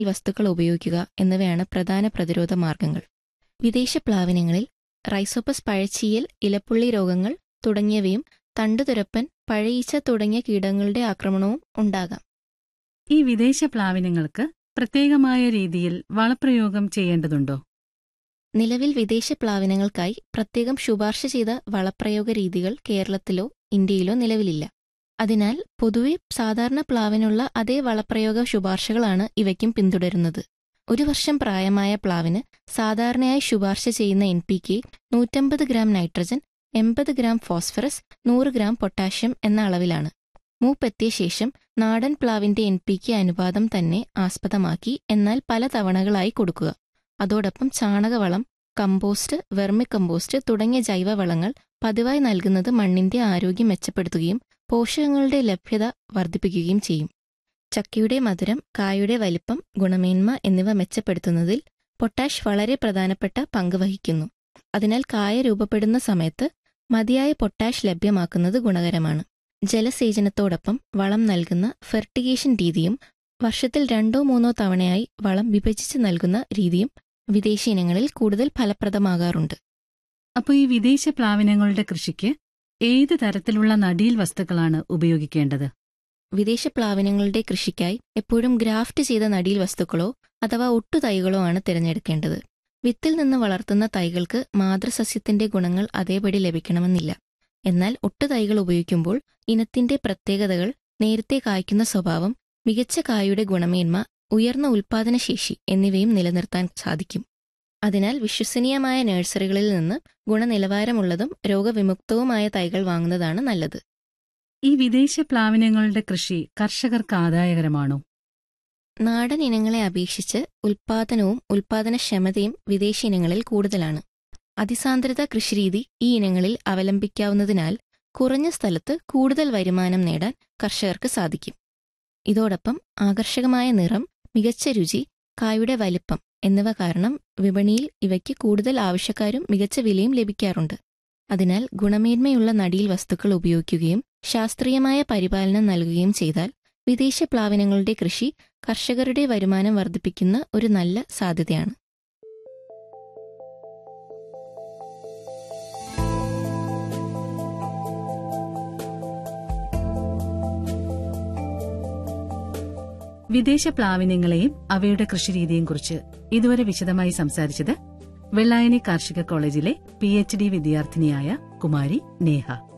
വസ്തുക്കൾ ഉപയോഗിക്കുക എന്നിവയാണ് പ്രധാന പ്രതിരോധ മാർഗങ്ങൾ വിദേശ പ്ലാവനങ്ങളിൽ റൈസോപ്പസ് പഴച്ചീയൽ ഇലപ്പുള്ളി രോഗങ്ങൾ തുടങ്ങിയവയും തണ്ടുതുരപ്പൻ പഴയീച്ച തുടങ്ങിയ കീടങ്ങളുടെ ആക്രമണവും ഉണ്ടാകാം ഈ വിദേശ പ്ലാവിനങ്ങൾക്ക് പ്രത്യേകമായ രീതിയിൽ വളപ്രയോഗം ചെയ്യേണ്ടതുണ്ടോ നിലവിൽ വിദേശ പ്ലാവനങ്ങൾക്കായി പ്രത്യേകം ശുപാർശ ചെയ്ത വളപ്രയോഗ രീതികൾ കേരളത്തിലോ ഇന്ത്യയിലോ നിലവിലില്ല അതിനാൽ പൊതുവെ സാധാരണ പ്ലാവിനുള്ള അതേ വളപ്രയോഗ ശുപാർശകളാണ് ഇവയ്ക്കും പിന്തുടരുന്നത് ഒരു വർഷം പ്രായമായ പ്ലാവിന് സാധാരണയായി ശുപാർശ ചെയ്യുന്ന എൻ പി കെ നൂറ്റമ്പത് ഗ്രാം നൈട്രജൻ എൺപത് ഗ്രാം ഫോസ്ഫറസ് നൂറ് ഗ്രാം പൊട്ടാഷ്യം എന്ന അളവിലാണ് മൂപ്പെത്തിയ ശേഷം നാടൻ പ്ലാവിന്റെ എൻ പി കെ അനുപാതം തന്നെ ആസ്പദമാക്കി എന്നാൽ പല തവണകളായി കൊടുക്കുക അതോടൊപ്പം ചാണകവളം കമ്പോസ്റ്റ് വെർമി കമ്പോസ്റ്റ് തുടങ്ങിയ ജൈവവളങ്ങൾ പതിവായി നൽകുന്നത് മണ്ണിന്റെ ആരോഗ്യം മെച്ചപ്പെടുത്തുകയും പോഷകങ്ങളുടെ ലഭ്യത വർദ്ധിപ്പിക്കുകയും ചെയ്യും ചക്കയുടെ മധുരം കായുടെ വലിപ്പം ഗുണമേന്മ എന്നിവ മെച്ചപ്പെടുത്തുന്നതിൽ പൊട്ടാഷ് വളരെ പ്രധാനപ്പെട്ട പങ്ക് വഹിക്കുന്നു അതിനാൽ കായ രൂപപ്പെടുന്ന സമയത്ത് മതിയായ പൊട്ടാഷ് ലഭ്യമാക്കുന്നത് ഗുണകരമാണ് ജലസേചനത്തോടൊപ്പം വളം നൽകുന്ന ഫെർട്ടിഗേഷൻ രീതിയും വർഷത്തിൽ രണ്ടോ മൂന്നോ തവണയായി വളം വിഭജിച്ച് നൽകുന്ന രീതിയും വിദേശ ഇനങ്ങളിൽ കൂടുതൽ ഫലപ്രദമാകാറുണ്ട് അപ്പോൾ ഈ വിദേശ പ്ലാവിനങ്ങളുടെ കൃഷിക്ക് ഏത് തരത്തിലുള്ള നടീൽ വസ്തുക്കളാണ് ഉപയോഗിക്കേണ്ടത് വിദേശ പ്ലാവനങ്ങളുടെ കൃഷിക്കായി എപ്പോഴും ഗ്രാഫ്റ്റ് ചെയ്ത നടീൽ വസ്തുക്കളോ അഥവാ ഒട്ടുതൈകളോ ആണ് തിരഞ്ഞെടുക്കേണ്ടത് വിത്തിൽ നിന്ന് വളർത്തുന്ന തൈകൾക്ക് മാതൃസസ്യത്തിന്റെ ഗുണങ്ങൾ അതേപടി ലഭിക്കണമെന്നില്ല എന്നാൽ ഒട്ടുതൈകൾ ഉപയോഗിക്കുമ്പോൾ ഇനത്തിന്റെ പ്രത്യേകതകൾ നേരത്തെ കായ്ക്കുന്ന സ്വഭാവം മികച്ച കായുടെ ഗുണമേന്മ ഉയർന്ന ഉൽപാദനശേഷി എന്നിവയും നിലനിർത്താൻ സാധിക്കും അതിനാൽ വിശ്വസനീയമായ നഴ്സറികളിൽ നിന്ന് ഗുണനിലവാരമുള്ളതും രോഗവിമുക്തവുമായ തൈകൾ വാങ്ങുന്നതാണ് നല്ലത് ഈ വിദേശ പ്ലാവിനങ്ങളുടെ കൃഷി കർഷകർക്ക് ആദായകരമാണോ നാടൻ ഇനങ്ങളെ അപേക്ഷിച്ച് ഉൽപാദനവും ഉൽപാദനക്ഷമതയും വിദേശ ഇനങ്ങളിൽ കൂടുതലാണ് അതിസാന്ദ്രത കൃഷിരീതി ഈ ഇനങ്ങളിൽ അവലംബിക്കാവുന്നതിനാൽ കുറഞ്ഞ സ്ഥലത്ത് കൂടുതൽ വരുമാനം നേടാൻ കർഷകർക്ക് സാധിക്കും ഇതോടൊപ്പം ആകർഷകമായ നിറം മികച്ച രുചി കായുടെ വലിപ്പം എന്നിവ കാരണം വിപണിയിൽ ഇവയ്ക്ക് കൂടുതൽ ആവശ്യക്കാരും മികച്ച വിലയും ലഭിക്കാറുണ്ട് അതിനാൽ ഗുണമേന്മയുള്ള നടീൽ വസ്തുക്കൾ ഉപയോഗിക്കുകയും ശാസ്ത്രീയമായ പരിപാലനം നൽകുകയും ചെയ്താൽ വിദേശ പ്ലാവനങ്ങളുടെ കൃഷി കർഷകരുടെ വരുമാനം വർദ്ധിപ്പിക്കുന്ന ഒരു നല്ല സാധ്യതയാണ് വിദേശ പ്ലാവിനങ്ങളെയും അവയുടെ കൃഷിരീതിയെയും കുറിച്ച് ഇതുവരെ വിശദമായി സംസാരിച്ചത് വെള്ളായണി കാർഷിക കോളേജിലെ പി എച്ച് ഡി വിദ്യാർത്ഥിനിയായ കുമാരി നേഹ